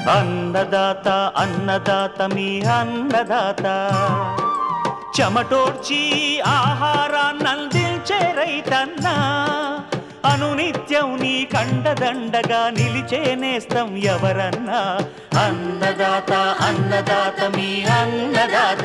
అన్నదాత అన్నదాత మీ అన్నదాత చెమటోడ్చి ఆహారాన్నందించే రైతన్నా అనునిత్యం నీ కండదండగా నిలిచే నేస్తం ఎవరన్నా అన్నదాత అన్నదాత మీ అన్నదాత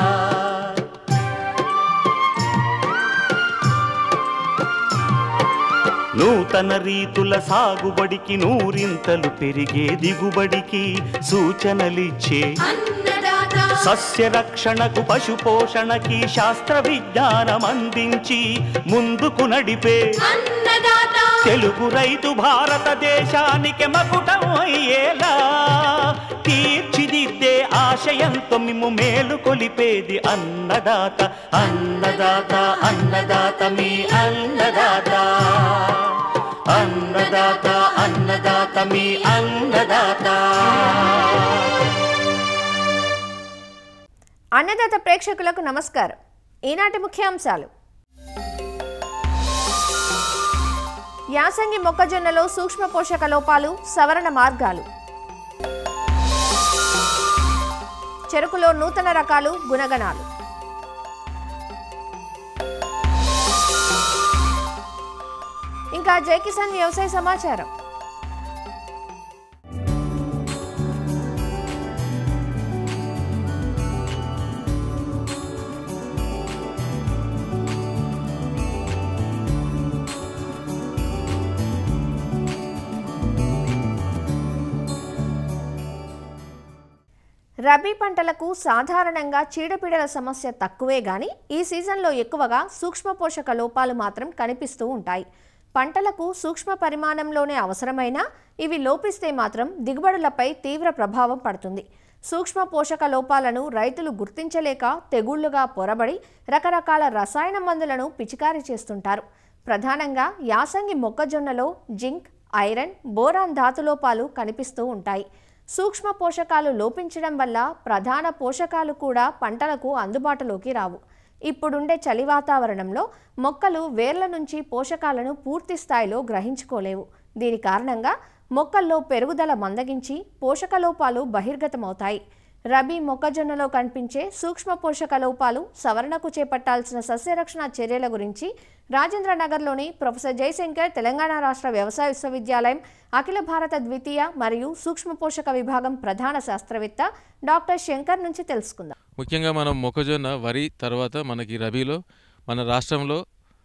నూతన రీతుల సాగుబడికి నూరింతలు పెరిగే దిగుబడికి సూచనలిచ్చే సస్య రక్షణకు పశు పోషణకి శాస్త్ర విజ్ఞానం అందించి ముందుకు నడిపే తెలుగు రైతు భారతదేశానికి మకుటం అయ్యేలా తీర్చిదిద్దే ఆశయంతో మిమ్ము మేలు కొలిపేది అన్నదాత అన్నదాత అన్నదాత మీ అన్నదాత అన్నదాత అన్నదాత మీ అన్నదాత అన్నదాత ప్రేక్షకులకు నమస్కారం ఈనాటి ముఖ్యాంశాలు యాసంగి మొక్కజొన్నలో సూక్ష్మ పోషక లోపాలు సవరణ మార్గాలు చెరుకులో నూతన రకాలు గుణగణాలు ఇంకా జై కిసాన్ వ్యవసాయ సమాచారం రబీ పంటలకు సాధారణంగా చీడపీడల సమస్య తక్కువే గాని ఈ సీజన్లో ఎక్కువగా సూక్ష్మ పోషక లోపాలు మాత్రం కనిపిస్తూ ఉంటాయి పంటలకు సూక్ష్మ పరిమాణంలోనే అవసరమైన ఇవి లోపిస్తే మాత్రం దిగుబడులపై తీవ్ర ప్రభావం పడుతుంది సూక్ష్మ పోషక లోపాలను రైతులు గుర్తించలేక తెగుళ్లుగా పొరబడి రకరకాల రసాయన మందులను పిచికారీ చేస్తుంటారు ప్రధానంగా యాసంగి మొక్కజొన్నలో జింక్ ఐరన్ బోరాన్ ధాతులోపాలు కనిపిస్తూ ఉంటాయి సూక్ష్మ పోషకాలు లోపించడం వల్ల ప్రధాన పోషకాలు కూడా పంటలకు అందుబాటులోకి రావు ఇప్పుడుండే చలి వాతావరణంలో మొక్కలు వేర్ల నుంచి పోషకాలను పూర్తి స్థాయిలో గ్రహించుకోలేవు దీని కారణంగా మొక్కల్లో పెరుగుదల మందగించి పోషక లోపాలు బహిర్గతమవుతాయి రబీ మొక్కజొన్నలో కనిపించే సూక్ష్మ పోషక లోపాలు సవరణకు చేపట్టాల్సిన సస్యరక్షణ చర్యల గురించి రాజేంద్ర నగర్లోని ప్రొఫెసర్ జయశంకర్ తెలంగాణ రాష్ట్ర వ్యవసాయ విశ్వవిద్యాలయం అఖిల భారత ద్వితీయ మరియు సూక్ష్మ పోషక విభాగం ప్రధాన శాస్త్రవేత్త డాక్టర్ శంకర్ నుంచి తెలుసుకుందాం ముఖ్యంగా మనం మొక్కజొన్న వరి తర్వాత మనకి రబీలో మన రాష్ట్రంలో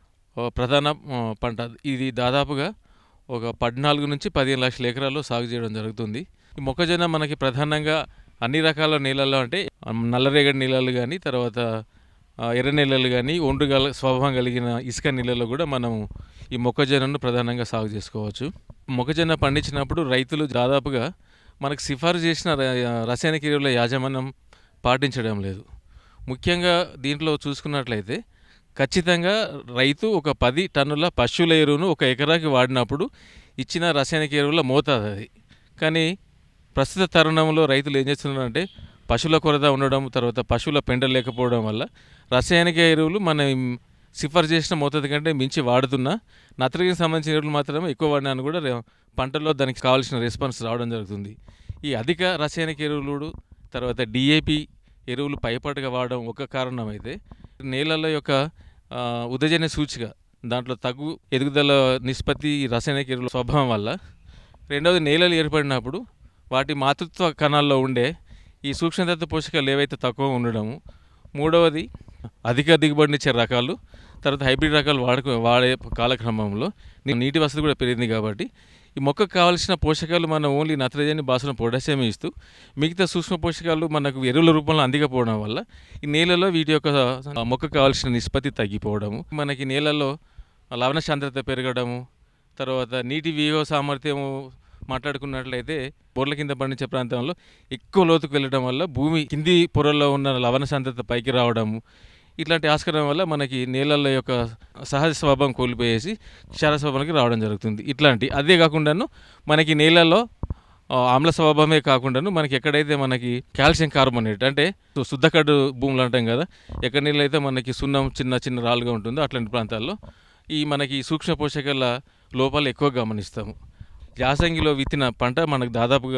ఓ ప్రధాన ఆ, పంట ఇది దాదాపుగా ఒక పద్నాలుగు నుంచి పదిహేను లక్షల ఎకరాల్లో సాగు చేయడం జరుగుతుంది ఈ మొక్కజొన్న మనకి ప్రధానంగా అన్ని రకాల నీళ్ళల్లో అంటే ఆ, నల్లరేగడి నీళ్ళలు కానీ తర్వాత ఆ, ఎర్ర నీళ్ళలు కానీ ఒండ్రు గల స్వభావం కలిగిన ఇసుక నీళ్ళలో కూడా మనం ఈ మొక్కజొన్నను ప్రధానంగా సాగు చేసుకోవచ్చు మొక్కజొన్న పండించినప్పుడు రైతులు దాదాపుగా మనకు సిఫారసు చేసిన ర- రసాయనిక ఎరువుల యాజమాన్యం పాటించడం లేదు ముఖ్యంగా దీంట్లో చూసుకున్నట్లయితే ఖచ్చితంగా రైతు ఒక పది టన్నుల పశువుల ఎరువును ఒక ఎకరాకి వాడినప్పుడు ఇచ్చిన రసాయనిక ఎరువుల మోతాదు అది కానీ ప్రస్తుత తరుణంలో రైతులు ఏం చేస్తున్నారంటే పశువుల కొరత ఉండడం తర్వాత పశువుల పెండ లేకపోవడం వల్ల రసాయనిక ఎరువులు మనం సిఫార్సు చేసిన మోతాదు కంటే మించి వాడుతున్నా నత్రగిరికి సంబంధించిన ఎరువులు మాత్రమే ఎక్కువ వాడినాను కూడా రే- పంటల్లో దానికి కావాల్సిన రెస్పాన్స్ రావడం జరుగుతుంది ఈ అధిక రసాయనిక ఎరువులు తర్వాత డిఏపి ఎరువులు పైపాటుగా వాడడం ఒక కారణం అయితే నేలల యొక్క ఆ, ఉదజన సూచిక దాంట్లో తగ్గు ఎదుగుదల నిష్పత్తి ఈ రసాయనిక ఎరువుల స్వభావం వల్ల రెండవది నేలలు ఏర్పడినప్పుడు వాటి మాతృత్వ కణాల్లో ఉండే ఈ సూక్ష్మతత్వ పోషకాలు ఏవైతే తక్కువ ఉండడము మూడవది అధిక దిగుబడినిచ్చే రకాలు తర్వాత హైబ్రిడ్ రకాలు వాడుకు వాడే కాలక్రమంలో నీ- నీటి వసతి కూడా పెరిగింది కాబట్టి ఈ మొక్కకు కావాల్సిన పోషకాలు మనం ఓన్లీ నత్రజని భాషను పొటాషియం ఇస్తూ మిగతా సూక్ష్మ పోషకాలు మనకు ఎరువుల రూపంలో అందికపోవడం వల్ల ఈ నేలలో వీటి యొక్క ఆ, మొక్కకు కావాల్సిన నిష్పత్తి తగ్గిపోవడము మనకి నేలలో లవణ సాంద్రత పెరగడము తర్వాత నీటి వియోగ సామర్థ్యము మాట్లాడుకున్నట్లయితే బోర్ల కింద పండించే ప్రాంతంలో ఎక్కువ లోతుకు వెళ్ళడం వల్ల భూమి కింది పొరల్లో ఉన్న లవణ సాంద్రత పైకి రావడము ఇట్లాంటి ఆస్కారం వల్ల మనకి నేలల యొక్క సహజ స్వభావం కోల్పోయేసి క్షార స్వభావానికి రావడం జరుగుతుంది ఇట్లాంటి అదే కాకుండాను మనకి నేలల్లో ఆ, ఆమ్ల స్వభావమే కాకుండాను మనకి ఎక్కడైతే మనకి కాల్షియం కార్బోనేట్ అంటే సు- శుద్ధకడ్డు భూములు అంటాం కదా ఎక్కడ నీళ్ళు అయితే మనకి సున్నం చిన్న చిన్న రాళ్ళుగా ఉంటుందో అట్లాంటి ప్రాంతాల్లో ఈ మనకి సూక్ష్మ పోషకాల లోపాలు ఎక్కువ గమనిస్తాము యాసంగిలో విత్తిన పంట మనకు దాదాపుగా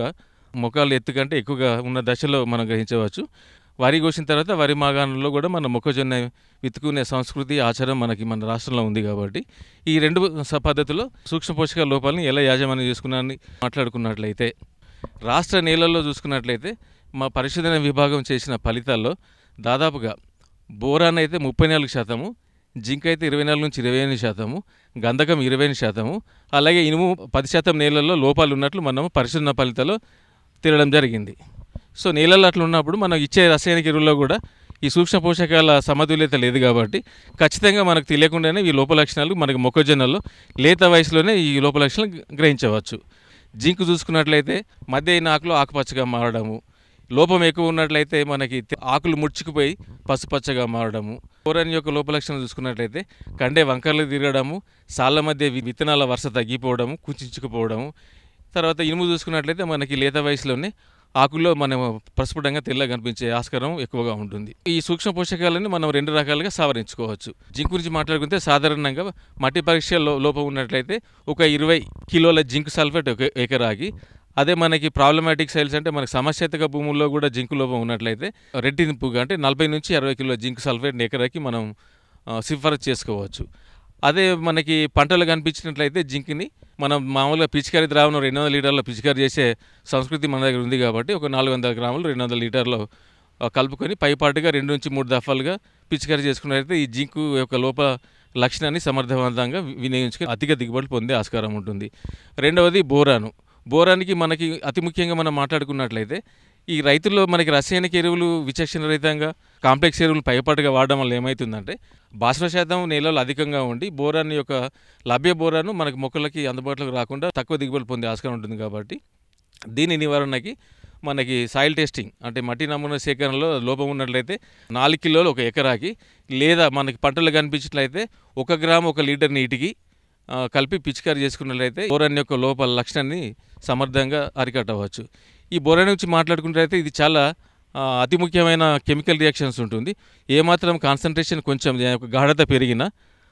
మొక్కలు ఎత్తు కంటే ఎక్కువగా ఉన్న దశలో మనం గ్రహించవచ్చు వరి కోసిన తర్వాత వరి మాగాణంలో కూడా మన మొక్కజొన్న విత్తుకునే సంస్కృతి ఆచారం మనకి మన రాష్ట్రంలో ఉంది కాబట్టి ఈ రెండు స- పద్ధతుల్లో సూక్ష్మ పోషకాల లోపాలను ఎలా యాజమాన్యం చేసుకున్నారని మాట్లాడుకున్నట్లయితే రాష్ట్ర నేలల్లో చూసుకున్నట్లయితే మా పరిశోధన విభాగం చేసిన ఫలితాల్లో దాదాపుగా బోరాన్ అయితే ముప్పై నాలుగు శాతము జింక్ అయితే ఇరవై నాలుగు నుంచి ఇరవై ఎనిమిది శాతము గంధకం ఇరవై ఎనిమిది శాతము అలాగే ఇనుము పది శాతం నేలల్లో లోపాలు ఉన్నట్లు మనం పరిశోధన ఫలితాల్లో తేలడం జరిగింది సో నేలల్లో అట్లా ఉన్నప్పుడు మనం ఇచ్చే రసాయనిక ఎరువుల్లో కూడా ఈ సూక్ష్మ పోషకాల సమతుల్యత లేదు కాబట్టి ఖచ్చితంగా మనకు తెలియకుండానే ఈ లోప లక్షణాలు మనకి మొక్కజొన్నలో లేత వయసులోనే ఈ లోప లక్షణాలు గ్రహించవచ్చు జింక్ చూసుకున్నట్లయితే మధ్య అయిన ఆకులు ఆకుపచ్చగా మారడము లోపం ఎక్కువ ఉన్నట్లయితే మనకి తె- ఆకులు ముడుచుకుపోయి పసుపచ్చగా మారడము కూరని యొక్క లోప లక్షణాలు చూసుకున్నట్లయితే కండే వంకర్లు తిరగడము సాళ్ళ మధ్య వి- విత్తనాల వరుస తగ్గిపోవడము కుంచుకుపోవడము తర్వాత ఇనుము చూసుకున్నట్లయితే మనకి లేత వయసులోనే ఆకుల్లో మనం ప్రస్ఫుటంగా తెల్లగా కనిపించే ఆస్కారం ఎక్కువగా ఉంటుంది ఈ సూక్ష్మ పోషకాలని మనం రెండు రకాలుగా సవరించుకోవచ్చు జింక్ గురించి మాట్లాడుకుంటే సాధారణంగా మట్టి పరీక్ష లో- లోపం ఉన్నట్లయితే ఒక ఇరవై కిలోల జింక్ సల్ఫేట్ ఒక ఎకరాకి అదే మనకి ప్రాబ్లమాటిక్ సైల్స్ అంటే మనకి సమస్యాత్మక భూముల్లో కూడా జింక్ లోపం ఉన్నట్లయితే రెట్టింపుగా అంటే నలభై నుంచి అరవై కిలో జింక్ సల్ఫేట్ ఎకరాకి మనం ఆ, సిఫారసు చేసుకోవచ్చు అదే మనకి పంటలు కనిపించినట్లయితే జింక్ని మనం మామూలుగా పిచికారి ద్రావణం రెండు వందల లీటర్ల పిచికారి చేసే సంస్కృతి మన దగ్గర ఉంది కాబట్టి ఒక నాలుగు వందల గ్రాములు రెండు వందల లీటర్లు ఆ, కలుపుకొని పైపాటుగా రెండు నుంచి మూడు దఫాలుగా పిచికారి చేసుకున్నట్లయితే ఈ జింకు యొక్క లోప లక్షణాన్ని సమర్థవంతంగా వి- వినియోగించుకొని అధిక దిగుబడులు పొందే ఆస్కారం ఉంటుంది రెండవది బోరాను బోరానికి మనకి అతి ముఖ్యంగా మనం మాట్లాడుకున్నట్లయితే ఈ రైతుల్లో మనకి రసాయనిక ఎరువులు విచక్షణ రహితంగా కాంప్లెక్స్ ఎరువులు పైపాటుగా వాడడం వల్ల ఏమవుతుందంటే భాస్వ శాతం నేలలో అధికంగా ఉండి బోరాన్ యొక్క లభ్య బోరాను మనకి మొక్కలకి అందుబాటులోకి రాకుండా తక్కువ దిగుబడులు పొందే ఆస్కారం ఉంటుంది కాబట్టి దీని నివారణకి మనకి సాయిల్ టెస్టింగ్ అంటే మట్టి నమూనా సేకరణలో లోపం ఉన్నట్లయితే నాలుగు కిలోలు ఒక ఎకరాకి లేదా మనకి పంటలు కనిపించినట్లయితే ఒక గ్రామ్ ఒక లీటర్ నీటికి ఆ, కలిపి పిచికారి చేసుకున్నట్లయితే బోరాన్ యొక్క లోపల లక్షణాన్ని సమర్థంగా అరికట్టవచ్చు ఈ బోరాన్ గురించి మాట్లాడుకున్నట్లయితే ఇది చాలా ఆ, అతి ముఖ్యమైన కెమికల్ రియాక్షన్స్ ఉంటుంది ఏమాత్రం కాన్సన్ట్రేషన్ కొంచెం దాని యొక్క గాఢత పెరిగినా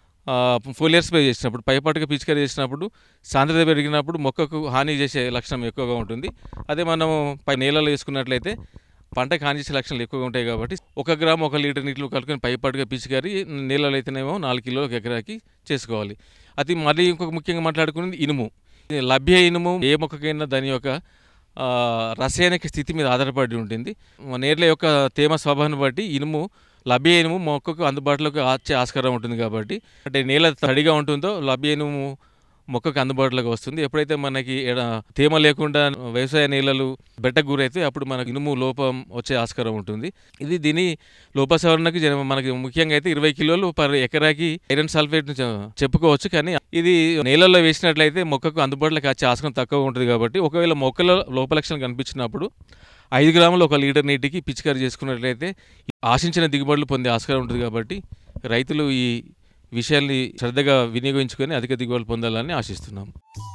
ఫోలియర్ స్ప్రే చేసినప్పుడు పైపాటుగా పిచికారి చేసినప్పుడు సాంద్రత పెరిగినప్పుడు మొక్కకు హాని చేసే లక్షణం ఎక్కువగా ఉంటుంది అదే మనం పై నేలలో వేసుకున్నట్లయితే పంటకు హాని చేసే లక్షణాలు ఎక్కువగా ఉంటాయి కాబట్టి ఒక గ్రామ్ ఒక లీటర్ నీటిలో కలుపుకొని పైపాటుగా పిచికారి నీళ్ళలో అయితేనేమో నాలుగు కిలోలకు ఎకరాకి చేసుకోవాలి అది మళ్ళీ ఇంకొక ముఖ్యంగా మాట్లాడుకునేది ఇనుము ఈ లభ్య ఇనుము ఏ మొక్కకైనా దాని యొక్క ఆ, రసాయనిక స్థితి మీద ఆధారపడి ఉంటుంది నేర్ల యొక్క తేమ స్వభావాన్ని బట్టి ఇనుము లభ్య ఇనుము మొక్కకు అందుబాటులోకి వచ్చే ఆస్కారం ఉంటుంది కాబట్టి అంటే నేల తడిగా ఉంటుందో లభ్య ఇనుము మొక్కకు అందుబాటులోకి వస్తుంది ఎప్పుడైతే మనకి ఎడ తేమ లేకుండా వ్యవసాయ నేలలు బెట్ట గురైతే అప్పుడు మనకి ఇనుము లోపం వచ్చే ఆస్కారం ఉంటుంది ఇది దీని లోప సవరణకు జన- మనకి ముఖ్యంగా అయితే ఇరవై కిలోలు పర్ ఎకరాకి ఐరన్ సల్ఫేట్ చెప్పుకోవచ్చు కానీ ఇది నేలల్లో వేసినట్లయితే మొక్కకు అందుబాటులోకి వచ్చే ఆస్కారం తక్కువ ఉంటుంది కాబట్టి ఒకవేళ మొక్కల లోప లక్షణం కనిపించినప్పుడు ఐదు గ్రాములు ఒక లీటర్ నీటికి పిచికారి చేసుకున్నట్లయితే ఆశించిన దిగుబడులు పొందే ఆస్కారం ఉంటుంది కాబట్టి రైతులు ఈ విషయాల్ని శ్రద్ధగా వినియోగించుకొని అధిక దిగుబడులు పొందాలని ఆశిస్తున్నాం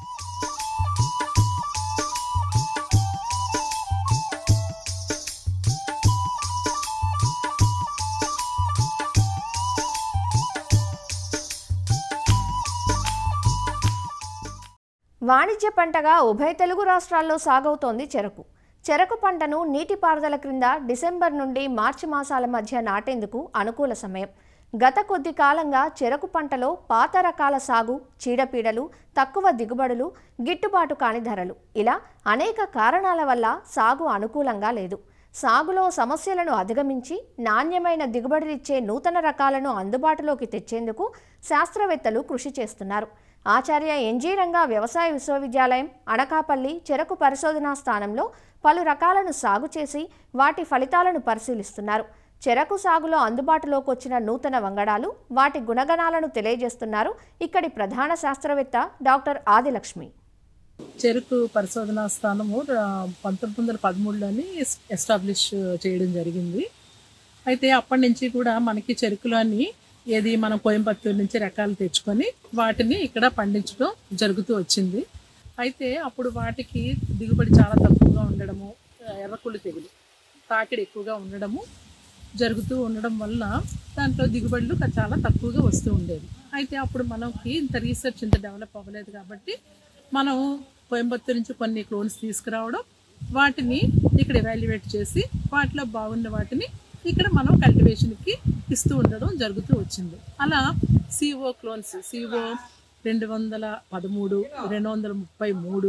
వాణిజ్య పంటగా ఉభయ తెలుగు రాష్ట్రాల్లో సాగవుతోంది చెరకు చెరకు పంటను నీటిపారుదల క్రింద డిసెంబర్ నుండి మార్చి మాసాల మధ్య నాటేందుకు అనుకూల సమయం గత కొద్ది కాలంగా చెరకు పంటలో పాత రకాల సాగు చీడపీడలు తక్కువ దిగుబడులు గిట్టుబాటు కాని ధరలు ఇలా అనేక కారణాల వల్ల సాగు అనుకూలంగా లేదు సాగులో సమస్యలను అధిగమించి నాణ్యమైన దిగుబడినిచ్చే నూతన రకాలను అందుబాటులోకి తెచ్చేందుకు శాస్త్రవేత్తలు కృషి చేస్తున్నారు ఆచార్య ఎన్జీ రంగా వ్యవసాయ విశ్వవిద్యాలయం అనకాపల్లి చెరకు పరిశోధనా స్థానంలో పలు రకాలను సాగు చేసి వాటి ఫలితాలను పరిశీలిస్తున్నారు చెరకు సాగులో అందుబాటులోకి వచ్చిన నూతన వంగడాలు వాటి గుణగణాలను తెలియజేస్తున్నారు ఇక్కడి ప్రధాన శాస్త్రవేత్త డాక్టర్ ఆదిలక్ష్మి చెరుకు పరిశోధనా స్థానము ఆ, పంతొమ్మిది వందల పదమూడులోని ఎస్టాబ్లిష్ చేయడం జరిగింది అయితే అప్పటి నుంచి కూడా మనకి చెరుకులోని ఏది మనం కోయంబత్తూరు నుంచి రకాలు తెచ్చుకొని వాటిని ఇక్కడ పండించడం జరుగుతూ వచ్చింది అయితే అప్పుడు వాటికి దిగుబడి చాలా తక్కువగా ఉండడము ఆ, ఎర్రకుళ్ళు తెగులు తాకిడి ఎక్కువగా ఉండడము జరుగుతూ ఉండడం వల్ల దాంట్లో దిగుబడులు క- చాలా తక్కువగా వస్తూ ఉండేది అయితే అప్పుడు మనకి ఇంత రీసెర్చ్ ఇంత డెవలప్ అవ్వలేదు కాబట్టి మనం కోయంబత్తూరు నుంచి కొన్ని క్లోన్స్ తీసుకురావడం వాటిని ఇక్కడ ఎవాల్యుయేట్ చేసి వాటిలో బాగున్న వాటిని ఇక్కడ మనం కల్టివేషన్కి ఇస్తూ ఉండడం జరుగుతూ వచ్చింది అలా సిఓ క్లోన్స్ సిఓ రెండు వందల పదమూడు రెండు వందల ముప్పై మూడు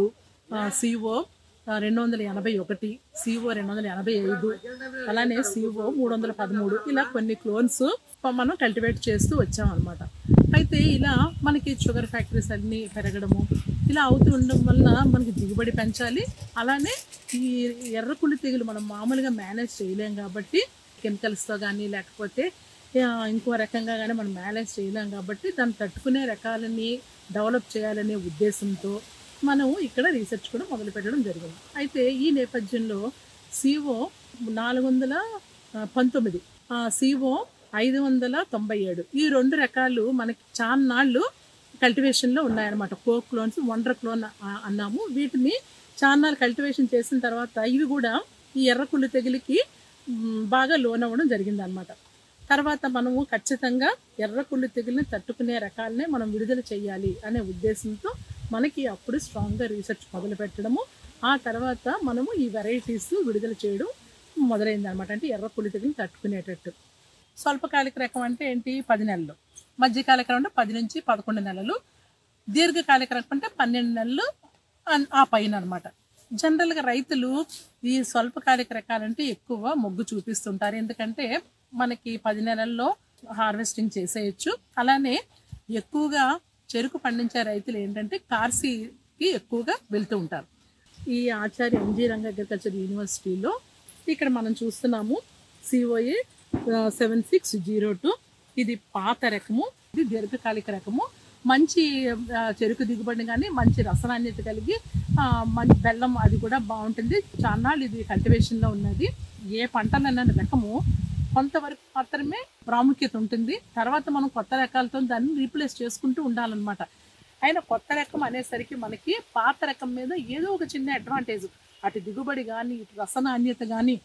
సిఓ రెండు వందల ఎనభై ఒకటి సిఓ రెండు వందల ఎనభై ఐదు అలానే సిఓ మూడు వందల పదమూడు ఇలా కొన్ని క్లోన్స్ మనం కల్టివేట్ చేస్తూ వచ్చాం అనమాట అయితే ఇలా మనకి షుగర్ ఫ్యాక్టరీస్ అన్నీ పెరగడము ఇలా అవుతూ ఉండడం వల్ల మనకి దిగుబడి పెంచాలి అలానే ఈ ఎర్రకుళ్ళు తెగులు మనం మామూలుగా మేనేజ్ చేయలేం కాబట్టి కెమికల్స్తో కానీ లేకపోతే ఆ, ఇంకో రకంగా కానీ మనం మేనేజ్ చేయలేం కాబట్టి దాన్ని తట్టుకునే రకాలని డెవలప్ చేయాలనే ఉద్దేశంతో మనం ఇక్కడ రీసెర్చ్ కూడా మొదలు పెట్టడం జరిగింది అయితే ఈ నేపథ్యంలో సిఓ నాలుగు వందల పంతొమ్మిది సిఓ ఐదు వందల తొంభై ఏడు ఈ రెండు రకాలు మనకి చాన్నాళ్ళు కల్టివేషన్లో ఉన్నాయన్నమాట కో క్లోన్స్ వండర్ క్లోన్ ఆ- అన్నాము వీటిని చాన్నాళ్ళు కల్టివేషన్ చేసిన తర్వాత ఇవి కూడా ఈ ఎర్రకుళ్ళు తెగులుకి మ్, బాగా లోన్ అవ్వడం జరిగిందనమాట తర్వాత మనము ఖచ్చితంగా ఎర్రకుళ్ళు తెగుల్ని తట్టుకునే రకాలనే మనం విడుదల చేయాలి అనే ఉద్దేశంతో మనకి అప్పుడు స్ట్రాంగ్గా రీసెర్చ్ మొదలు పెట్టడము ఆ తర్వాత మనము ఈ వెరైటీస్ విడుదల చేయడం మొదలైంది అనమాట అంటే ఎర్రకుళ్ళు తెగులు తట్టుకునేటట్టు స్వల్పకాలిక రకం అంటే ఏంటి పది నెలలు మధ్యకాలిక రకం అంటే పది నుంచి పదకొండు నెలలు దీర్ఘకాలిక రకం అంటే పన్నెండు నెలలు అన్- ఆ పైన అనమాట జనరల్గా రైతులు ఈ స్వల్పకాలిక రకాలంటే ఎక్కువ మొగ్గు చూపిస్తుంటారు ఎందుకంటే మనకి పది నెలల్లో హార్వెస్టింగ్ చేసేయచ్చు అలానే ఎక్కువగా చెరుకు పండించే రైతులు ఏంటంటే కార్సీకి ఎక్కువగా వెళ్తూ ఉంటారు ఈ ఆచార్య ఎన్జీ రంగ అగ్రికల్చర్ యూనివర్సిటీలో ఇక్కడ మనం చూస్తున్నాము COA seven six zero two ఇది పాత రకము ఇది దీర్ఘకాలిక రకము మంచి ఆ, చెరుకు దిగుబడి కానీ మంచి రసనాన్యత కలిగి ఆ, మంచి బెల్లం అది కూడా బాగుంటుంది చాన్నాళ్ళు ఇది కల్టివేషన్లో ఉన్నది ఏ పంటలన్న రకము కొంతవరకు మాత్రమే ప్రాముఖ్యత ఉంటుంది తర్వాత మనం కొత్త రకాలతో దాన్ని రీప్లేస్ చేసుకుంటూ ఉండాలన్నమాట అయినా కొత్త రకం అనేసరికి మనకి పాత రకం మీద ఏదో ఒక చిన్న అడ్వాంటేజ్ అటు దిగుబడి కానీ ఇటు రసనాన్యత కానీ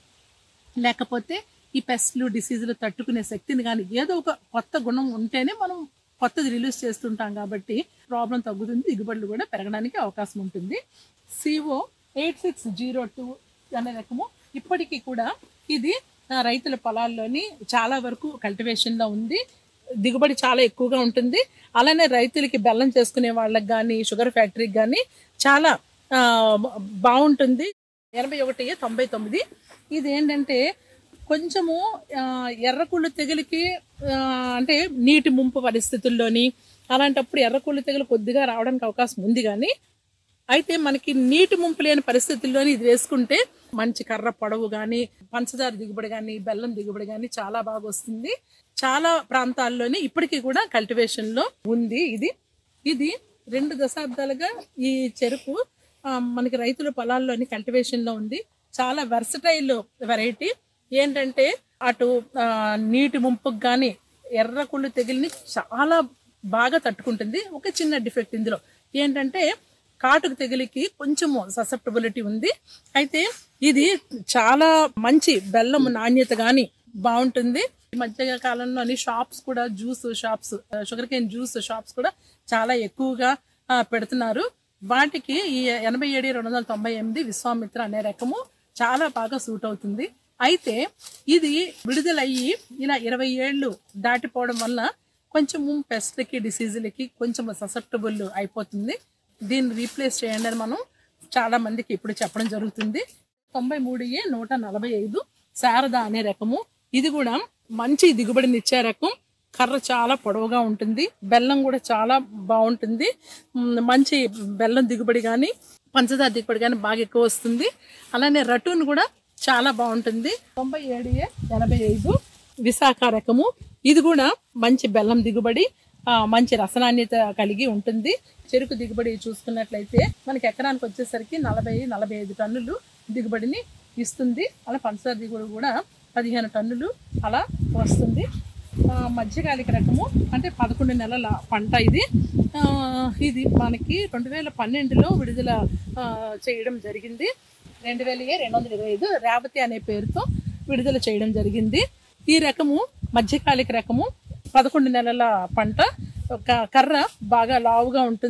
లేకపోతే ఈ పెస్ట్లు డిసీజులు తట్టుకునే శక్తిని కానీ ఏదో ఒక కొత్త గుణం ఉంటేనే మనం కొత్తది రిలీజ్ చేస్తుంటాం కాబట్టి ప్రాబ్లం తగ్గుతుంది దిగుబడులు కూడా పెరగడానికి అవకాశం ఉంటుంది CO eight six zero two అనే రకము ఇప్పటికీ కూడా ఇది ఆ, రైతుల పొలాల్లోని చాలా వరకు కల్టివేషన్లో ఉంది దిగుబడి చాలా ఎక్కువగా ఉంటుంది అలానే రైతులకి బెల్లం చేసుకునే వాళ్ళకి కానీ షుగర్ ఫ్యాక్టరీకి కానీ చాలా ఆ, బాగుంటుంది ఎనభై ఒకటి తొంభై తొమ్మిది ఇది ఏంటంటే కొంచెము ఆ, ఎర్రకుళ్ళు తెగులకి ఆ, అంటే నీటి ముంపు పరిస్థితుల్లోని అలాంటప్పుడు ఎర్రకుళ్ళు తెగులు కొద్దిగా రావడానికి అవకాశం ఉంది కానీ అయితే మనకి నీటి ముంపు లేని పరిస్థితుల్లోని ఇది వేసుకుంటే మంచి కర్ర పొడవు కానీ పంచదార దిగుబడి కానీ బెల్లం దిగుబడి కానీ చాలా బాగా వస్తుంది చాలా ప్రాంతాల్లోని ఇప్పటికీ కూడా కల్టివేషన్ లో ఉంది ఇది ఇది రెండు దశాబ్దాలుగా ఈ చెరుకు ఆ, మనకి రైతుల పొలాల్లోని కల్టివేషన్ లో ఉంది చాలా వెర్సటైల్ వెరైటీ ఏంటంటే అటు ఆ, నీటి ముంపుకు కానీ ఎర్రకుళ్ళు తెగిలిని చాలా బాగా తట్టుకుంటుంది ఒక చిన్న డిఫెక్ట్ ఇందులో ఏంటంటే కాటుకు తెగిలికి కొంచెము ససెప్టబిలిటీ ఉంది అయితే ఇది చాలా మంచి బెల్లం నాణ్యత కానీ బాగుంటుంది ఈ మధ్య కాలంలోని షాప్స్ కూడా juice shops sugar cane juice shops కూడా చాలా ఎక్కువగా ఆ, పెడుతున్నారు వాటికి ఈ ఎనభై ఏడు రెండు వందల తొంభై ఎనిమిది విశ్వామిత్ర అనే రకము చాలా బాగా సూట్ అవుతుంది అయితే ఇది విడుదలయ్యి ఇలా ఇరవై ఏళ్ళు దాటిపోవడం వల్ల కొంచెము పెస్ట్లకి డిసీజులకి కొంచెం ససెప్టబుల్ అయిపోతుంది దీన్ని రీప్లేస్ చేయండి అని మనం చాలా మందికి ఇప్పుడు చెప్పడం జరుగుతుంది తొంభై మూడు ఏ నూట నలభై ఐదు శారద అనే రకము ఇది కూడా మంచి దిగుబడినిచ్చే రకం కర్ర చాలా పొడవుగా ఉంటుంది బెల్లం కూడా చాలా బాగుంటుంది మ్, మంచి బెల్లం దిగుబడి కానీ పంచదార దిగుబడి కానీ బాగా ఎక్కువ వస్తుంది అలానే రటూన్ కూడా చాలా బాగుంటుంది తొంభై ఏడు ఏ ఎనభై ఐదు విశాఖ రకము ఇది కూడా మంచి బెల్లం దిగుబడి ఆ, మంచి రసనాన్యత కలిగి ఉంటుంది చెరుకు దిగుబడి చూసుకున్నట్లయితే మనకి ఎకరానికి వచ్చేసరికి నలభై నలభై ఐదు టన్నులు దిగుబడిని ఇస్తుంది అలా పంచదార దిగుబడి కూడా పదిహేను టన్నులు అలా వస్తుంది ఆ, మధ్యకాలిక రకము అంటే పదకొండు నెలల పంట ఇది ఆ, ఇది మనకి రెండు వేల పన్నెండులో విడుదల ఆ, చేయడం జరిగింది రెండు వేల రెండు వందల ఇరవై ఐదు రేవతి అనే పేరుతో విడుదల చేయడం జరిగింది ఈ రకము మధ్యకాలిక రకము పదకొండు నెలల పంట ఒక కర్ర బాగా లావుగా ఉంటుంది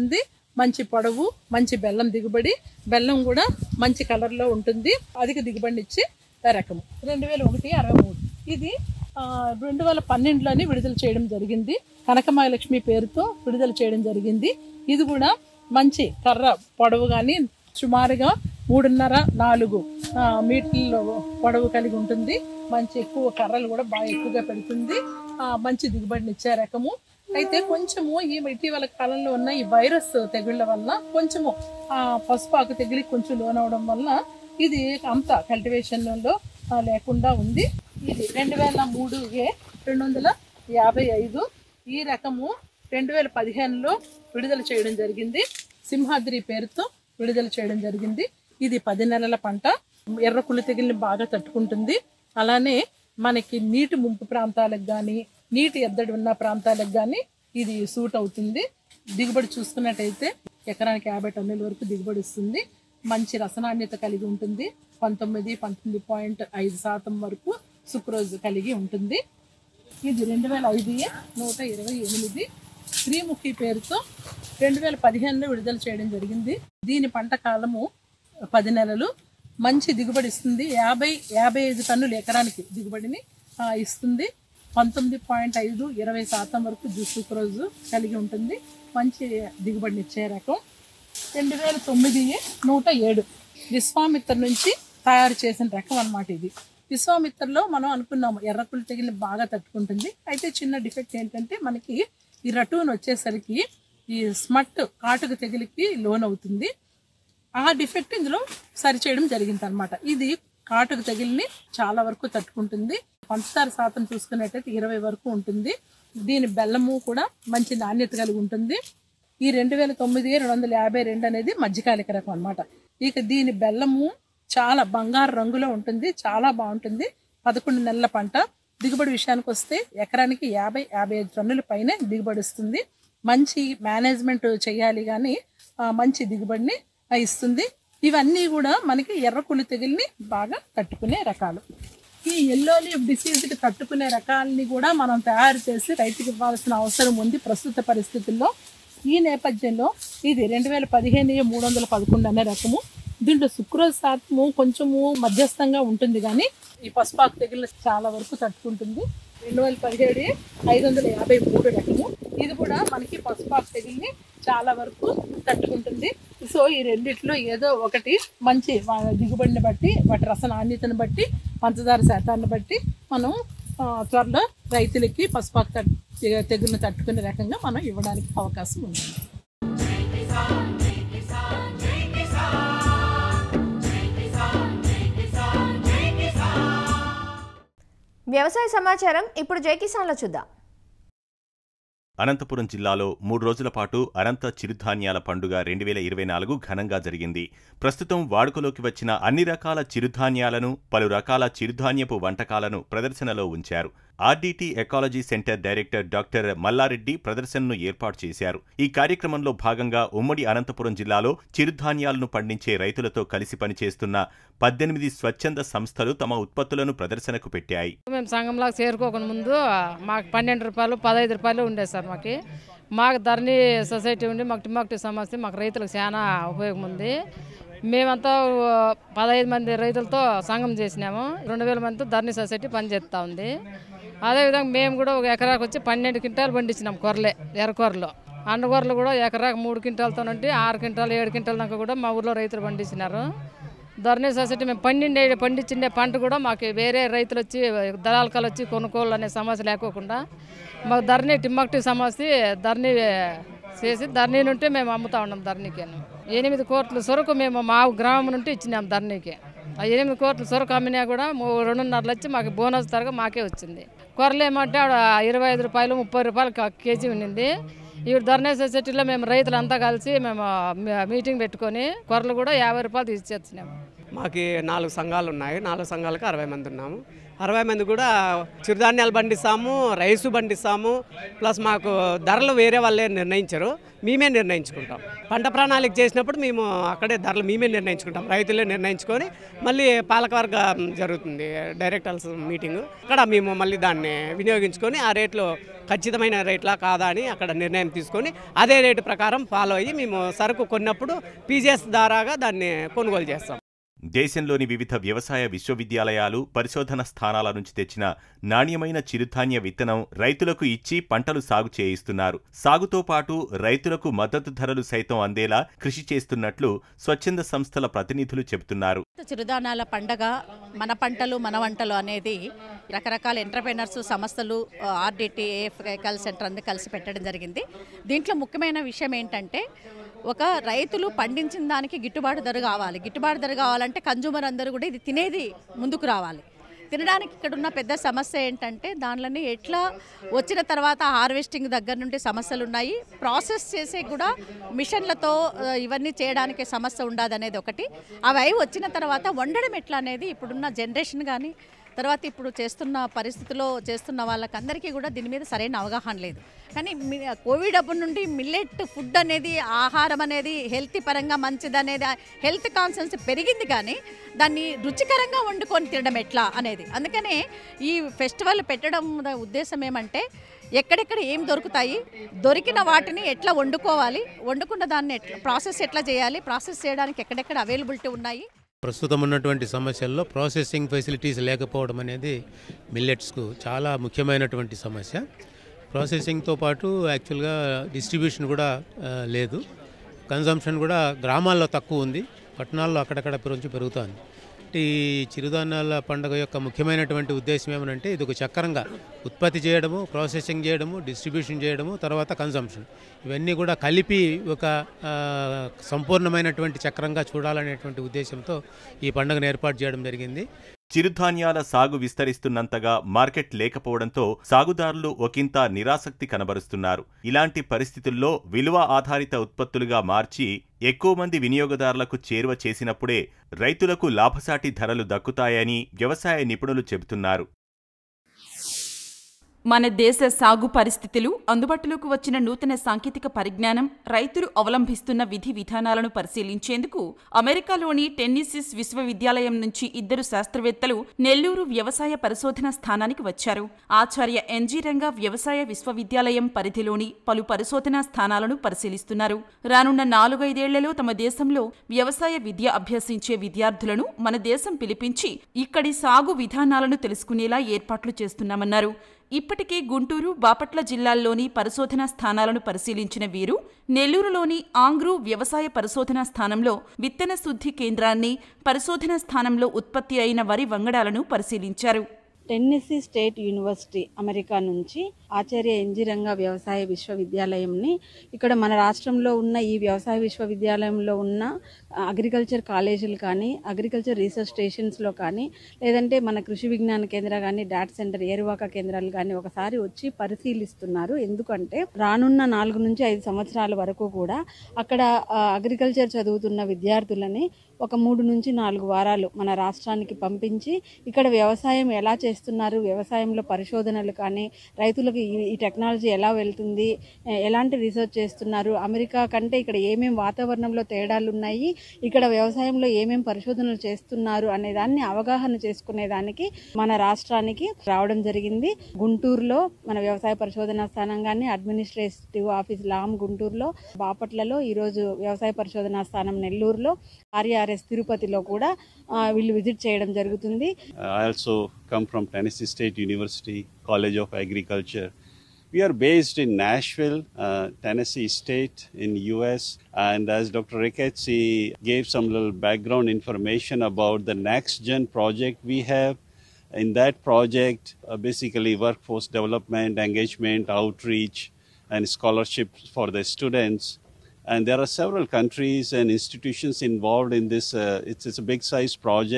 మంచి పొడవు మంచి బెల్లం దిగుబడి బెల్లం కూడా మంచి కలర్లో ఉంటుంది అధిక దిగుబడిని ఇచ్చే రకము రెండు వేల ఒకటి అరవై మూడు ఇది ఆ, రెండు వేల పన్నెండులోని విడుదల చేయడం జరిగింది కనకమహాలక్ష్మి పేరుతో విడుదల చేయడం జరిగింది ఇది కూడా మంచి కర్ర పొడవు కానీ సుమారుగా మూడున్నర నాలుగు ఆ, మీటర్ల పొడవు కలిగి ఉంటుంది మంచి ఎక్కువ కర్రలు కూడా బాగా ఎక్కువగా పెడుతుంది ఆ, మంచి దిగుబడిని ఇచ్చే రకము అయితే కొంచెము ఈ ఇటీవల కాలంలో ఉన్న ఈ వైరస్ తెగుళ్ళ వల్ల కొంచెము ఆ పసుపాకు తెగిలి కొంచెం లోనవడం వల్ల ఇది అంత కల్టివేషన్లో లేకుండా ఉంది ఇది రెండు వేల మూడు ఏ రెండు వందల యాభై ఐదు ఈ రకము రెండు వేల పదిహేనులో విడుదల చేయడం జరిగింది సింహాద్రి పేరుతో విడుదల చేయడం జరిగింది ఇది పది నెలల పంట ఎర్ర కుళ్ళు తెగిలిని బాగా తట్టుకుంటుంది అలానే మనకి నీటి ముంపు ప్రాంతాలకు కానీ నీటి ఎద్దడి ఉన్న ప్రాంతాలకు కానీ ఇది సూట్ అవుతుంది దిగుబడి చూసుకున్నట్టయితే ఎకరానికి యాభై టన్నుల వరకు దిగుబడి ఇస్తుంది మంచి రసనాణ్యత కలిగి ఉంటుంది పంతొమ్మిది పంతొమ్మిది పాయింట్ ఐదు శాతం వరకు సుక్రోజ్ కలిగి ఉంటుంది ఇది రెండు వేల ఐదు ఏ నూట ఇరవై ఎనిమిది శ్రీముఖి పేరుతో రెండు వేల పదిహేనులో విడుదల చేయడం జరిగింది దీని పంట కాలము పది నెలలు మంచి దిగుబడి ఇస్తుంది యాభై యాభై ఐదు టన్నులు ఎకరానికి దిగుబడిని ఆ, ఇస్తుంది పంతొమ్మిది పాయింట్ ఐదు ఇరవై శాతం వరకు జ్యూస్ రోజు కలిగి ఉంటుంది మంచి దిగుబడిని ఇచ్చే రకం రెండు వేల తొమ్మిది నూట ఏడు విశ్వామిత్ర నుంచి తయారు చేసిన రకం అన్నమాట ఇది విశ్వామిత్రలో మనం అనుకున్నాము ఎర్రకులు తెగిలి బాగా తట్టుకుంటుంది అయితే చిన్న డిఫెక్ట్ ఏంటంటే మనకి ఈ రటూన్ వచ్చేసరికి ఈ స్మట్ కాటుక తెగిలికి లోన్ అవుతుంది ఆ డిఫెక్ట్ ఇందులో సరిచేయడం జరిగింది అనమాట ఇది కాటుకు తగిలిని చాలా వరకు తట్టుకుంటుంది పంచదార శాతం చూసుకున్నట్టయితే ఇరవై వరకు ఉంటుంది దీని బెల్లము కూడా మంచి నాణ్యత కలిగి ఉంటుంది ఈ రెండు వేల తొమ్మిది రెండు వందల యాభై రెండు అనేది మధ్యకాలిక రకం అనమాట ఇక దీని బెల్లము చాలా బంగారు రంగులో ఉంటుంది చాలా బాగుంటుంది పదకొండు నెలల పంట దిగుబడి విషయానికి వస్తే ఎకరానికి యాభై యాభై ఐదు టన్నుల పైనే దిగుబడి ఇస్తుంది మంచి మేనేజ్మెంట్ చేయాలి కానీ ఆ, మంచి దిగుబడిని ఆ, ఇస్తుంది ఇవన్నీ కూడా మనకి ఎర్ర కుళ్ళు తెగుల్ని బాగా తట్టుకునే రకాలు ఈ ఎల్లో లీఫ్ డిసీజ్కి తట్టుకునే రకాలని కూడా మనం తయారు చేసి రైతుకి ఇవ్వాల్సిన అవసరం ఉంది ప్రస్తుత పరిస్థితుల్లో ఈ నేపథ్యంలో ఇది రెండు వేల పదిహేను మూడు వందల పదకొండు అనే రకము దీంట్లో సుక్రోజ్ శాతము కొంచెము మధ్యస్థంగా ఉంటుంది కానీ ఈ పసుపాకు తెగులు చాలా వరకు తట్టుకుంటుంది రెండు వేల పదిహేడు ఐదు వందల యాభై మూడు రకము ఇది కూడా మనకి పసుపాకు తెగుల్ని చాలా వరకు తట్టుకుంటుంది సో ఈ రెండిట్లో ఏదో ఒకటి మంచి వా- దిగుబడిని బట్టి వాటి రస నాణ్యతను బట్టి పంచదార శాతాన్ని బట్టి మనం ఆ, త్వరలో రైతులకి పసుపాకు తట్ తెగులను తట్టుకునే రకంగా మనం ఇవ్వడానికి అవకాశం ఉంది వ్యవసాయ సమాచారం ఇప్పుడు జై కిసాన్లో చూద్దాం అనంతపురం జిల్లాలో మూడు రోజుల పాటు అనంత చిరుధాన్యాల పండుగ రెండు వేల ఇరవై నాలుగు ఘనంగా జరిగింది ప్రస్తుతం వాడుకలోకి వచ్చిన అన్ని రకాల చిరుధాన్యాలను పలు రకాల చిరుధాన్యపు వంటకాలను ప్రదర్శనలో ఉంచారు RDT ecology centre director doctor Malla Reddy ప్రదర్శనను ఏర్పాటు చేశారు ఈ కార్యక్రమంలో భాగంగా ఉమ్మడి అనంతపురం జిల్లాలో చిరుధాన్యాలను పండించే రైతులతో కలిసి పనిచేస్తున్న పద్దెనిమిది స్వచ్ఛంద సంస్థలు తమ ఉత్పత్తులను ప్రదర్శనకు పెట్టాయి మేము సంఘంలో చేరుకోక ముందు మాకు పన్నెండు రూపాయలు పదహైదు రూపాయలు ఉండేది సార్ మాకు మాకు ధరణి సొసైటీ ఉండి మాకు టిమాక్టి సమస్య మాకు రైతులకు చాలా ఉపయోగం ఉంది మేమంతా ఆ, పదహైదు మంది రైతులతో సంఘం చేసినాము రెండు వేల మందితో ధరణి సొసైటీ పనిచేస్తూ ఉంది అదేవిధంగా మేము కూడా ఒక ఎకరాకు వచ్చి పన్నెండు క్వింటాలు పండించినాం కొర్రలే ఎర్రకొర్రలు అండగొర్రలు కూడా ఎకరాకు మూడు క్వింటాలతో నుండి ఆరు క్వింటాలు ఏడు క్వింటాల దాకా కూడా మా ఊర్లో రైతులు పండించినారు ధరణి సొసైటీ మేము పండిండే పండించిండే పంట కూడా మాకు వేరే రైతులు వచ్చి దళాలకాలు వచ్చి కొనుక్కోవాలి అనే సమస్య లేకోకుండా మాకు ధరణి టిమ్మక్టి సమస్య ధరణి చేసి ధరణి నుండి మేము అమ్ముతా ఉన్నాం ధరణికి ఎనిమిది కోట్ల సరుకు మేము మా గ్రామం నుండి ఇచ్చినాం ధరణికి ఆ ఎనిమిది కోట్ల సరుకు అమ్మినా కూడా మూ- రెండున్నర లక్ష మాకు బోనస్ తరగా మాకే వచ్చింది కొరలు ఏమంటే ఆడ ఇరవై ఐదు రూపాయలు ముప్పై రూపాయలు క- కేజీ ఉండింది ఈ ధర్నా సొసైటీలో మేము రైతులంతా కలిసి మేము మీ- మీటింగ్ పెట్టుకొని కొరలు కూడా యాభై రూపాయలు తీసేస్తున్నాము మాకు నాలుగు సంఘాలు ఉన్నాయి నాలుగు సంఘాలకు అరవై మంది ఉన్నాము అరవై మంది కూడా చిరుధాన్యాలు పండిస్తాము రైసు పండిస్తాము ప్లస్ మాకు ధరలు వేరే వాళ్ళే నిర్ణయించరు మేమే నిర్ణయించుకుంటాం పంట ప్రణాళిక చేసినప్పుడు మేము అక్కడే ధరలు మేమే నిర్ణయించుకుంటాం రైతులే నిర్ణయించుకొని మళ్ళీ పాలకవర్గం జరుగుతుంది డైరెక్టర్స్ మీటింగ్ అక్కడ మేము మళ్ళీ దాన్ని వినియోగించుకొని ఆ రేట్లో ఖచ్చితమైన రేట్లా కాదా అని అక్కడ నిర్ణయం తీసుకొని అదే రేటు ప్రకారం ఫాలో అయ్యి మేము సరుకు కొన్నప్పుడు పీజీఎస్ ద్వారాగా దాన్ని కొనుగోలు చేస్తాం దేశంలోని వివిధ వ్యవసాయ విశ్వవిద్యాలయాలు పరిశోధన స్థానాల నుంచి తెచ్చిన నాణ్యమైన చిరుధాన్య విత్తనం రైతులకు ఇచ్చి పంటలు సాగు చేయిస్తున్నారు సాగుతో పాటు రైతులకు మద్దతు ధరలు సైతం అందేలా కృషి చేస్తున్నట్లు స్వచ్ఛంద సంస్థల ప్రతినిధులు చెబుతున్నారు చిరుధాన్యాల పండగ మన పంటలు మన వంటలు అనేది రకరకాల ఎంటర్ప్రైనర్స్ సంస్థలు ఆర్డిటి ఏఎఫ్ సెంటర్ అన్ని కలిసి పెట్టడం జరిగింది దీంట్లో ముఖ్యమైన విషయం ఏంటంటే ఒక రైతులు పండించిన దానికి గిట్టుబాటు ధర కావాలి గిట్టుబాటు ధర కావాలంటే కన్జ్యూమర్ అందరూ కూడా ఇది తినేది ముందుకు రావాలి తినడానికి ఇక్కడ ఉన్న పెద్ద సమస్య ఏంటంటే దానిలోని ఎట్లా వచ్చిన తర్వాత హార్వెస్టింగ్ దగ్గర నుండి సమస్యలు ఉన్నాయి ప్రాసెస్ చేసే కూడా మిషన్లతో ఆ, ఇవన్నీ చేయడానికి సమస్య ఉండదు అనేది ఒకటి అవి అయి వచ్చిన తర్వాత వండడం ఎట్లా అనేది ఇప్పుడున్న జనరేషన్ కానీ తర్వాత ఇప్పుడు చేస్తున్న పరిస్థితిలో చేస్తున్న వాళ్ళకందరికీ కూడా దీని మీద సరైన అవగాహన లేదు కానీ మీ- కోవిడ్ అప్పటి నుండి మిల్లెట్ ఫుడ్ అనేది ఆహారం అనేది హెల్త్ పరంగా మంచిది అనేది హెల్త్ కాన్సెన్స్ పెరిగింది కానీ దాన్ని రుచికరంగా వండుకొని తినడం ఎట్లా అనేది అందుకనే ఈ ఫెస్టివల్ పెట్టడం ద- ఉద్దేశం ఏమంటే ఎక్కడెక్కడ ఏం దొరుకుతాయి దొరికిన వాటిని ఎట్లా వండుకోవాలి వండుకున్న దాన్ని ఎట్లా ప్రాసెస్ ఎట్లా చేయాలి ప్రాసెస్ చేయడానికి ఎక్కడెక్కడ అవైలబిలిటీ ఉన్నాయి ప్రస్తుతం ఉన్నటువంటి సమస్యల్లో ప్రాసెసింగ్ ఫెసిలిటీస్ లేకపోవడం అనేది మిల్లెట్స్కు చాలా ముఖ్యమైనటువంటి సమస్య ప్రాసెసింగ్తో పాటు యాక్చువల్గా డిస్ట్రిబ్యూషన్ కూడా ఆ, లేదు కన్జంప్షన్ కూడా గ్రామాల్లో తక్కువ ఉంది పట్టణాల్లో అక్కడక్కడ కొంచెం పెరుగుతోంది అంటే ఈ చిరుధాన్యాల పండుగ యొక్క ముఖ్యమైనటువంటి ఉద్దేశం ఏమనంటే ఇది ఒక చక్రంగా ఉత్పత్తి చేయడము ప్రాసెసింగ్ చేయడము డిస్ట్రిబ్యూషన్ చేయడము తర్వాత కన్జంప్షన్ ఇవన్నీ కూడా కలిపి ఒక ఆ, సంపూర్ణమైనటువంటి చక్రంగా చూడాలనేటువంటి ఉద్దేశంతో ఈ పండుగను ఏర్పాటు చేయడం జరిగింది చిరుధాన్యాల సాగు విస్తరిస్తున్నంతగా మార్కెట్ లేకపోవడంతో సాగుదారులు ఒకంత నిరాసక్తి కనబరుస్తున్నారు ఇలాంటి పరిస్థితుల్లో విలువ ఆధారిత ఉత్పత్తులుగా మార్చి ఎక్కువ మంది వినియోగదారులకు చేరువ చేసినప్పుడే రైతులకు లాభసాటి ధరలు దక్కుతాయని వ్యవసాయ నిపుణులు చెబుతున్నారు మన దేశ సాగు పరిస్థితులు అందుబాటులోకి వచ్చిన నూతన సాంకేతిక పరిజ్ఞానం రైతులు అవలంబిస్తున్న విధి విధానాలను పరిశీలించేందుకు అమెరికాలోని టెన్నిసిస్ విశ్వవిద్యాలయం నుంచి ఇద్దరు శాస్త్రవేత్తలు నెల్లూరు వ్యవసాయ పరిశోధన స్థానానికి వచ్చారు ఆచార్య ఎన్జీ రంగా వ్యవసాయ విశ్వవిద్యాలయం పరిధిలోని పలు పరిశోధనా స్థానాలను పరిశీలిస్తున్నారు రానున్న నాలుగైదేళ్లలో తమ దేశంలో వ్యవసాయ విద్య అభ్యసించే విద్యార్థులను మన దేశం పిలిపించి ఇక్కడి సాగు విధానాలను తెలుసుకునేలా ఏర్పాట్లు చేస్తున్నామన్నారు ఇప్పటికే గుంటూరు బాపట్ల జిల్లాల్లోని పరిశోధనా స్థానాలను పరిశీలించిన వీరు నెల్లూరులోని ఆంగ్రూ వ్యవసాయ పరిశోధనా స్థానంలో విత్తన శుద్ధి కేంద్రాన్ని పరిశోధనా స్థానంలో ఉత్పత్తి అయిన వరి వంగడాలను పరిశీలించారు టెన్నెసీ స్టేట్ యూనివర్సిటీ అమెరికా నుంచి ఆచార్య ఎంజిరంగ వ్యవసాయ విశ్వవిద్యాలయంని ఇక్కడ మన రాష్ట్రంలో ఉన్న ఈ వ్యవసాయ విశ్వవిద్యాలయంలో ఉన్న అగ్రికల్చర్ కాలేజీలు కానీ అగ్రికల్చర్ రీసెర్చ్ స్టేషన్స్లో కానీ లేదంటే మన కృషి విజ్ఞాన కేంద్ర కానీ డాట్ సెంటర్ ఏరువాక కేంద్రాలు కానీ ఒకసారి వచ్చి పరిశీలిస్తున్నారు ఎందుకంటే రానున్న నాలుగు నుంచి ఐదు సంవత్సరాల వరకు కూడా అక్కడ ఆ, అగ్రికల్చర్ చదువుతున్న విద్యార్థులని ఒక మూడు నుంచి నాలుగు వారాలు మన రాష్ట్రానికి పంపించి ఇక్కడ వ్యవసాయం ఎలా చేస్తున్నారు వ్యవసాయంలో పరిశోధనలు కానీ రైతులకు ఈ- ఈ టెక్నాలజీ ఎలా వెళ్తుంది ఎ- ఎలాంటి రీసెర్చ్ చేస్తున్నారు అమెరికా కంటే ఇక్కడ ఏమేం వాతావరణంలో తేడాలు ఉన్నాయి ఇక్కడ వ్యవసాయంలో ఏమేం పరిశోధనలు చేస్తున్నారు అనే దాన్ని అవగాహన చేసుకునేదానికి మన రాష్ట్రానికి రావడం జరిగింది గుంటూరులో మన వ్యవసాయ పరిశోధనా స్థానం కానీ అడ్మినిస్ట్రేటివ్ ఆఫీస్ లామ్ గుంటూరులో బాపట్లలో ఈరోజు వ్యవసాయ పరిశోధనా స్థానం నెల్లూరులో ఆర్ఆర్ఎస్ తిరుపతిలో కూడా ఆ, వీళ్ళు విజిట్ చేయడం జరుగుతుంది I also come from Tennessee State University College of Agriculture. We are based in Nashville, uh, Tennessee State in US. And as Dr. Ricketts he gave some little background information about the next gen project we have. In that project, uh, basically workforce development, engagement, outreach, and scholarships for the students. And there are several countries and institutions involved in this. Uh, it's, it's a big size project.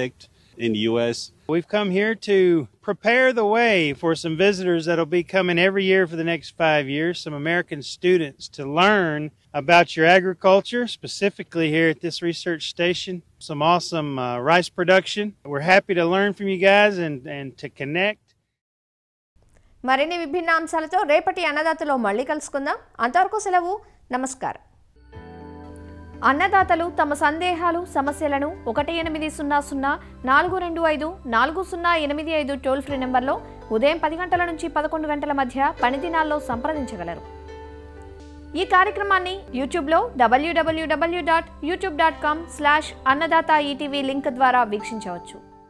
in US. We've come here to prepare the way for some visitors that'll be coming every year for the next five years, some American students to learn about your agriculture, specifically here at this research station. Some awesome uh, rice production. We're happy to learn from you guys and, and to connect. మరిన్ని విభిన్న అంశాలతో రేపటి అన్నదాతలో మళ్ళీ కలుసుకుందాం అంతవరకు సెలవు నమస్కారం అన్నదాతలు తమ సందేహాలు సమస్యలను ఒకటి ఎనిమిది సున్నా సున్నా నాలుగు రెండు ఐదు నాలుగు సున్నా ఎనిమిది ఐదు టోల్ ఫ్రీ నెంబర్లో ఉదయం పది గంటల నుంచి పదకొండు గంటల మధ్య పని దినాల్లో సంప్రదించగలరు ఈ కార్యక్రమాన్ని యూట్యూబ్లో W W W dot YouTube dot com slash Annadata ETV link ద్వారా వీక్షించవచ్చు